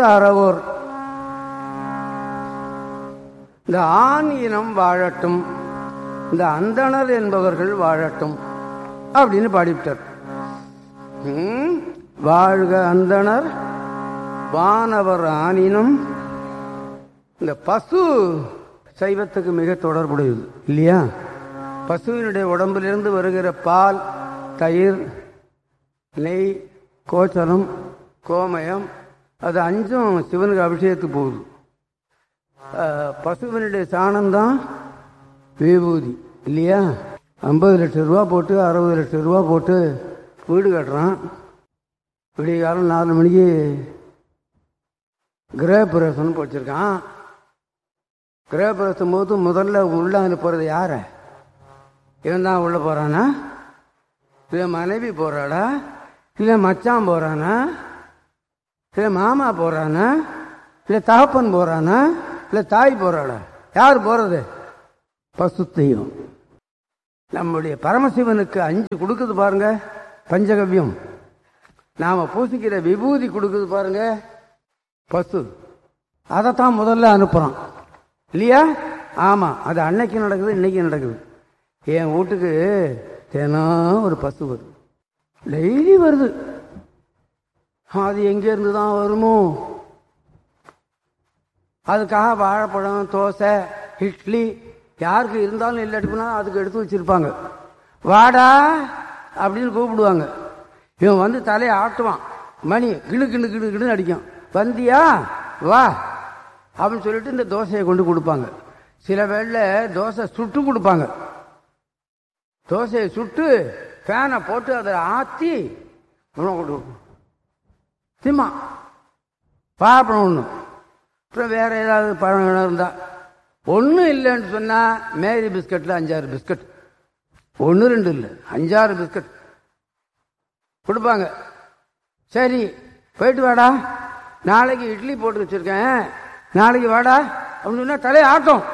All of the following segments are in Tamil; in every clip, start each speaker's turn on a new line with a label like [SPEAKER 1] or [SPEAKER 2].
[SPEAKER 1] அறவோர் இந்த ஆண் இனம் வாழட்டும் இந்த அந்தணர் என்பவர்கள் வாழட்டும் அப்படின்னு பாடிவிட்டார் ம், வாழ்க அந்தணர் வானவர் ஆணினும் இந்த பசு சைவத்துக்கு மிக தொடர்புடையது இல்லையா பசுவினுடைய உடம்பிலிருந்து வருகிற பால் தயிர் நெய் கோச்சரம் கோமயம் அது அஞ்சும் சிவனுக்கு அபிஷேகத்துக்கு போகுது அஹ், பசுவினுடைய சாணம்தான் விபூதி இல்லையா ஐம்பது லட்சம் ரூபா போட்டு அறுபது லட்சம் ரூபா போட்டு வீடு கட்டுறான் விடிய காலம் நாலு மணிக்கு கிரகப்பிரவேசம்னு வச்சிருக்கான் கிரகப்பிரவேசம் போது முதல்ல உள்ள அனுப்புறது யார இவன் தான் உள்ள போறானா இல்லை மனைவி போறாடா இல்லை மச்சான் போறானா இல்லை மாமா போறானா இல்லை தகப்பன் போறானா இல்லை தாய் போறாடா யார் போறது பசுத்தையும் நம்முடைய பரமசிவனுக்கு அஞ்சு கொடுக்குது பாருங்க பஞ்சகவ்யம் நாம பூசிக்கிற விபூதி கொடுக்குது பாருங்க பசு அதைத்தான் முதல்ல அனுப்புறான் இல்லையா ஆமா அது அன்னைக்கு நடக்குது இன்னைக்கு நடக்குது என் வீட்டுக்கு தினம் ஒரு பசு வருது டெய்லி வருது அது எங்க இருந்து தான் வருமோ அதுக்காக வாழைப்பழம் தோசை இட்லி யாருக்கு இருந்தாலும் இல்லாட்டினா அதுக்கு எடுத்து வச்சிருப்பாங்க வாடா அப்படின்னு கூப்பிடுவாங்க இவன் வந்து தலையை ஆட்டுவான் மணி கிணு கிணு கிணு கிணு அடிக்கும் வந்தியா வா அப்படின்னு சொல்லிட்டு இந்த தோசையை கொண்டு கொடுப்பாங்க சில வேளை தோசை சுட்டு கொடுப்பாங்க தோசையை சுட்டு ஃபேனை போட்டு அதை ஆற்றி திம்மா பாப்பழம் ஒன்று அப்புறம் வேற ஏதாவது பழம் வேணும் இருந்தா ஒன்றும் இல்லைன்னு சொன்னா மேரி பிஸ்கட்ல அஞ்சாறு பிஸ்கட் ஒன்று ரெண்டு இல்லை அஞ்சாறு பிஸ்கட் கொடுப்பாங்க சரி போயிட்டு வாடா நாளைக்கு இட்லி போட்டு வச்சிருக்கேன் நாளைக்கு வாடா அப்படின்னு சொன்னா தலையை ஆட்டம்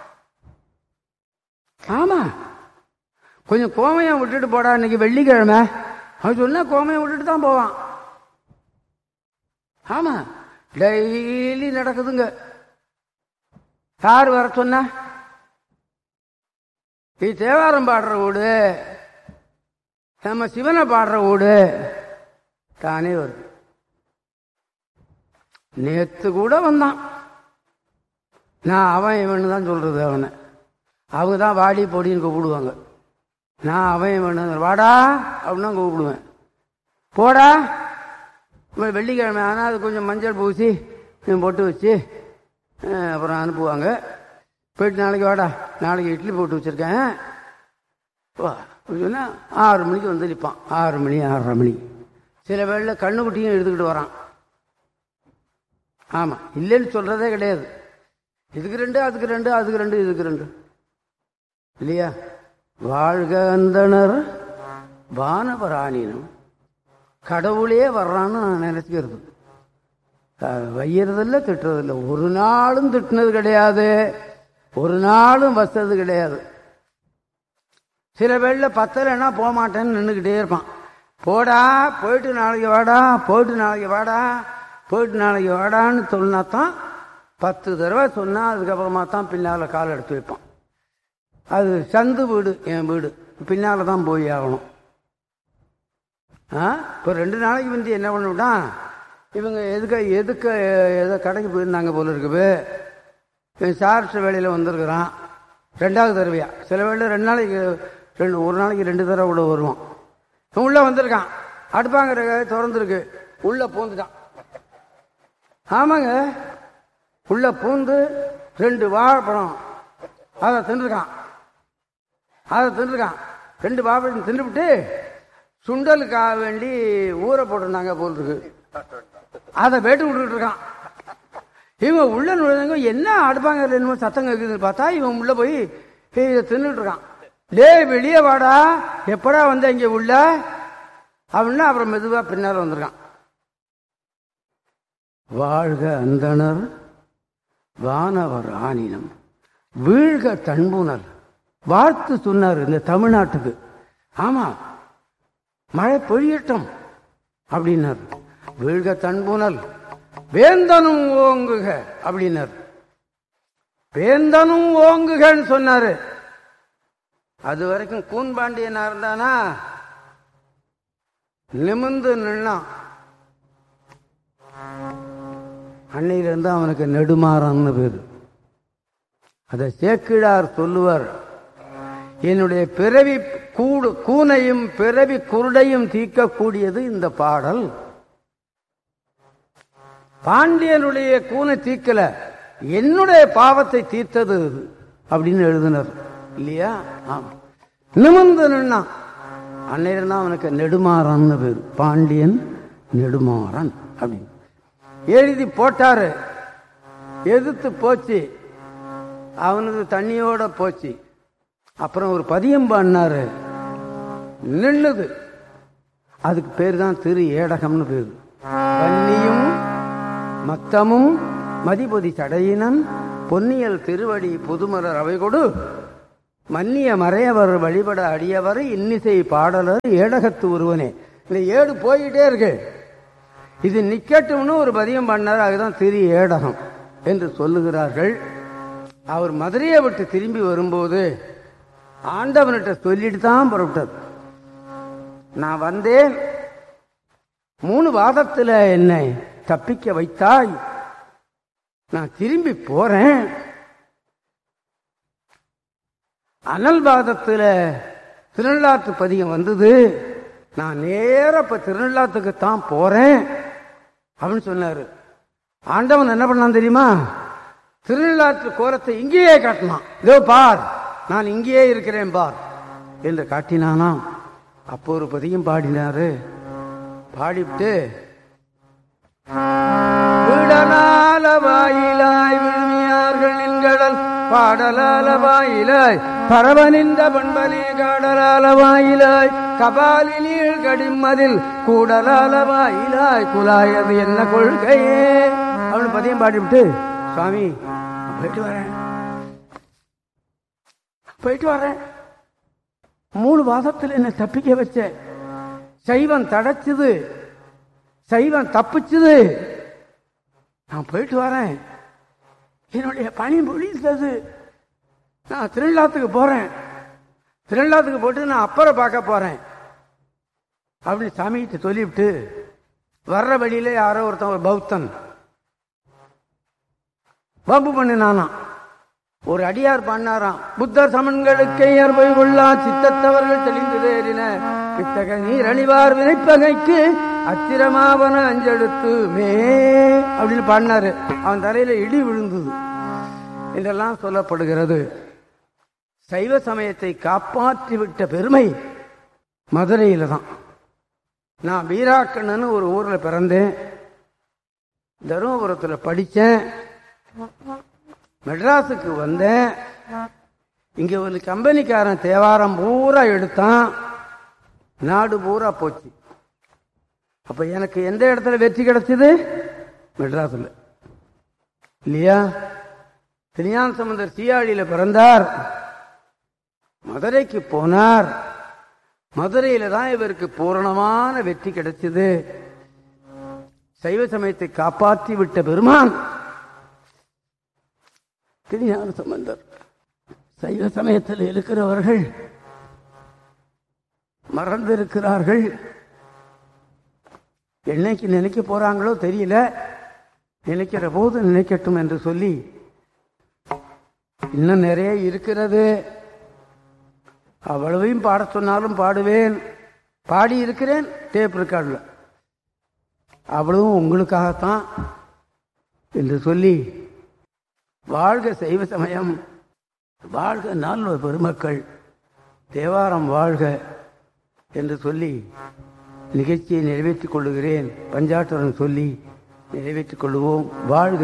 [SPEAKER 1] ஆமா கொஞ்சம் கோமையம் விட்டுட்டு போடா இன்னைக்கு வெள்ளிக்கிழமை அவன் சொன்னா கோமையம் விட்டுட்டு தான் போவான் ஆமா டெய்லி நடக்குதுங்க யார் வர சொன்னா இது தேவாரம் பாடுற வீடு நம்ம சிவனை பாடுற வீடு தானே வருது நேத்து கூட வந்தான் நான் அவன் இவனு தான் சொல்றது அவனை அவங்க தான் வாடி பொடின்னு கூப்பிடுவாங்க நான் அவன் இவனு வாடா அப்படின்னு தான் கூப்பிடுவேன் போடா இப்ப வெள்ளிக்கிழமை ஆனால் அது கொஞ்சம் மஞ்சள் பூசி கொஞ்சம் பொட்டு வச்சு அஹ், அப்புறம் அனுப்புவாங்க போயிட்டு நாளைக்கு வாடா நாளைக்கு இட்லி போட்டு வச்சிருக்கேன் வா சொன்னா ஆறு மணிக்கு வந்து நிற்பான் ஆறு மணி ஆறரை மணி சில வேளையில் கண்ணுக்குட்டியும் எடுத்துக்கிட்டு வரான் ஆமாம் இல்லைன்னு சொல்றதே கிடையாது இதுக்கு ரெண்டு அதுக்கு ரெண்டு அதுக்கு ரெண்டு இதுக்கு ரெண்டு இல்லையா வாழ்க அந்தனர் வானவராணினம் கடவுளே வர்றான்னு நான் நினைச்சுக்கிறது அஹ் வையறதில்ல திட்டுறதில்ல ஒரு நாளும் திட்டினது கிடையாது ஒரு நாளும் வசது கிடையாது சில வேளையில பத்தலைன்னா போக மாட்டேன்னு நின்றுக்கிட்டே இருப்பான் போடா போயிட்டு நாளைக்கு வாடா போயிட்டு நாளைக்கு வாடா போயிட்டு நாளைக்கு வாடான்னு சொன்னா தான் பத்து தடவை சொன்னா அதுக்கப்புறமா தான் பின்னால கால் எடுத்து வைப்பான் அது சந்து வீடு என் வீடு பின்னால தான் போய் ஆகணும் ஆ இப்போ ரெண்டு நாளைக்கு முந்தி என்ன பண்ணிவிட்டான் இவங்க எதுக்க எதுக்க ஏதோ கடைக்கு போயிருந்தாங்க போல இருக்குது இவன் சார்ஸ் வேலையில் வந்திருக்கிறான் ரெண்டாவது தடவையா சில வேளை ரெண்டு நாளைக்கு ரெண்டு ஒரு நாளைக்கு ரெண்டு தடவை கூட வருவான் இவன் உள்ள வந்திருக்கான் அடுப்பாங்கிற திறந்துருக்கு உள்ள பூந்துட்டான் ஆமாங்க உள்ள பூந்து ரெண்டு வாழைப்பழம் அதை தின்றுருக்கான் அதை தின்றுருக்கான் ரெண்டு வாழைப்பழம் தின்றுவிட்டு சுண்டலுக்காக வேண்டி ஊற போட்டிருந்தாங்க போல் இருக்கு அதை வேட்டு விட்டுட்டு இருக்கான் இவன் உள்ள நுழைஞ்சவங்க என்ன அடுப்பாங்க என்னமோ சத்தம் கேட்குதுன்னு பார்த்தா இவன் உள்ள போய் ஏய், இதை தின்னுட்டு இருக்கான் டேய் வெளியே வாடா எப்படா வந்த இங்க உள்ள அப்படின்னா அப்புறம் மெதுவா பின்னால வந்திருக்கான் வாழ்க அந்தணர் வானவர் ஆனினம் வீழ்க தன்புணர் வாழ்த்து சொன்னார் இந்த தமிழ்நாட்டுக்கு ஆமா மழை பொழியட்டும் அப்படின்னார் வீழ்க தன்புணல் வேந்தனும் ஓங்குக அப்படின்னார் வேந்தனும் ஓங்குகன்னு சொன்னாரு அது வரைக்கும் கூன்பாண்டியனா இருந்தானா நிமிந்து நின்னான் அன்னையிலிருந்து அவனுக்கு நெடுமாறன்னு பேரு அதை சேக்கிழார் சொல்லுவார் என்னுடைய பிறவி கூடு கூனையும் பிறவி குருடையும் தீர்க்கக்கூடியது இந்த பாடல் பாண்டியனுடைய கூனை தீர்க்கல என்னுடைய பாவத்தை தீர்த்தது இது அப்படின்னு எழுதினர் இல்லையா ஆமா நிமிர்ந்து நின்னான் அன்னையிலிருந்து அவனுக்கு நெடுமாறன்னு பேரு பாண்டியன் நெடுமாறன் அப்படின்னு எழுதி போட்டாரு எதிர்த்து போச்சு அவனது தண்ணியோட போச்சு அப்புறம் ஒரு பதியம் பண்ணாரு நின்னுது அதுக்கு பேர் தான் திரு ஏடகம்னு பேரு வன்னியும் மத்தமும் மதிபொதி சடையினன் பொன்னியல் திருவடி புதுமலர் அவை கொடு மன்னிய மறையவர் வழிபட அடியவர் இன்னிசை பாடலர் ஏடகத்து ஒருவனே இந்த ஏடு போயிட்டே இருக்கு இது நிக்கட்டும்னு ஒரு பதியம் பண்ணார் அதுதான் திரு ஏடகம் என்று சொல்லுகிறார்கள் அவர் மதுரையை விட்டு திரும்பி வரும்போது ஆண்டவன்கிட்ட சொல்லிட்டு தான் புறப்பட்டார் நான் வந்தேன் மூணு வாதத்துல என்னை தப்பிக்க வைத்தாய் நான் திரும்பி போறேன் அனல் வாதத்துல திருநள்ளாத்து பதிகம் வந்தது நான் நேர இப்ப திருநள்ளாத்துக்கு தான் போறேன் அப்படின்னு சொன்னாரு ஆண்டவன் என்ன பண்ணான் தெரியுமா திருநள்ளாற்று கோலத்தை இங்கேயே காட்டினான் இதோ பார் நான் இங்கேயே இருக்கிறேன் பார் என்று காட்டினானாம் அப்போ ஒரு பதியம் பாடினாரு பாடிவிட்டு விடலால வாயிலாய் விழுமியார்கள் நின்கடல் பாடலால வாயிலாய் பரவனிந்த பண்பனே காடலால வாயிலாய் கபாலினீள் கடிமதில் கூடலால வாயிலாய் குலாயது என்ன கொள்கையே அவனு பதியம் பாடிவிட்டு சுவாமி நான் போயிட்டு வரேன் போயிட்டு வரேன் மூணு வாதத்தில் என்ன தப்பிக்க வச்ச சைவம் தடைச்சுது சைவம் தப்பிச்சுது நான் போயிட்டு வரேன் என்னுடைய பணி முடிந்தது நான் திருவிழாத்துக்கு போறேன் திருவிழாத்துக்கு போட்டு நான் அப்பரை பார்க்க போறேன் அப்படின்னு சாமிகிட்ட சொல்லிவிட்டு வர்ற வழியில யாரோ ஒருத்தன் ஒரு பௌத்தன் வம்பு பண்ணினானாம் ஒரு அடியார் பண்ணாராம் புத்தர் சமன்களுக்கு போய் கொள்ளா சித்தத்தவர்கள் தெளிந்து தேறின பித்தக நீர் அணிவார் வினைப்பகைக்கு அத்திரமாவன அஞ்செடுத்து மே அப்படின்னு பாடினாரு அவன் தலையில இடி விழுந்தது என்றெல்லாம் சொல்லப்படுகிறது சைவ சமயத்தை காப்பாற்றி விட்ட பெருமை மதுரையில தான் நான் வீராக்கண்ணன்னு ஒரு ஊர்ல பிறந்தேன் தருமபுரத்துல படிச்சேன் மெட்ராஸுக்கு வந்தேன் இங்க ஒரு கம்பெனிக்காரன் தேவாரம் பூரா எடுத்தான் நாடு பூரா போச்சு அப்ப எனக்கு எந்த இடத்துல வெற்றி கிடைச்சது மெட்ராஸ்ல இல்லையா திருஞான சம்பந்தர் சீயாழியில பிறந்தார் மதுரைக்கு போனார் மதுரையில தான் இவருக்கு பூரணமான வெற்றி கிடைச்சது சைவ சமயத்தை காப்பாற்றி விட்ட பெருமான் திருஞான சம்பந்தர் சைவ சமயத்தில் இருக்கிறவர்கள் மறந்திருக்கிறார்கள் என்னைக்கு நினைக்க போறாங்களோ தெரியல நினைக்கிற போது நினைக்கட்டும் என்று சொல்லி இன்னும் நிறைய இருக்கிறது அவ்வளவையும் பாட சொன்னாலும் பாடுவேன் பாடி இருக்கிறேன் டேப் ரெக்கார்டில் அவ்வளவும் உங்களுக்காகத்தான் என்று சொல்லி வாழ்க சைவ சமயம் வாழ்க நால்வர் பெருமக்கள் தேவாரம் வாழ்க என்று சொல்லி நிகழ்ச்சியை நிறைவேற்றிக் கொள்ளுகிறேன் பஞ்சாட்டுடன் சொல்லி நிறைவேற்றிக் கொள்ளுவோம் வாழ்க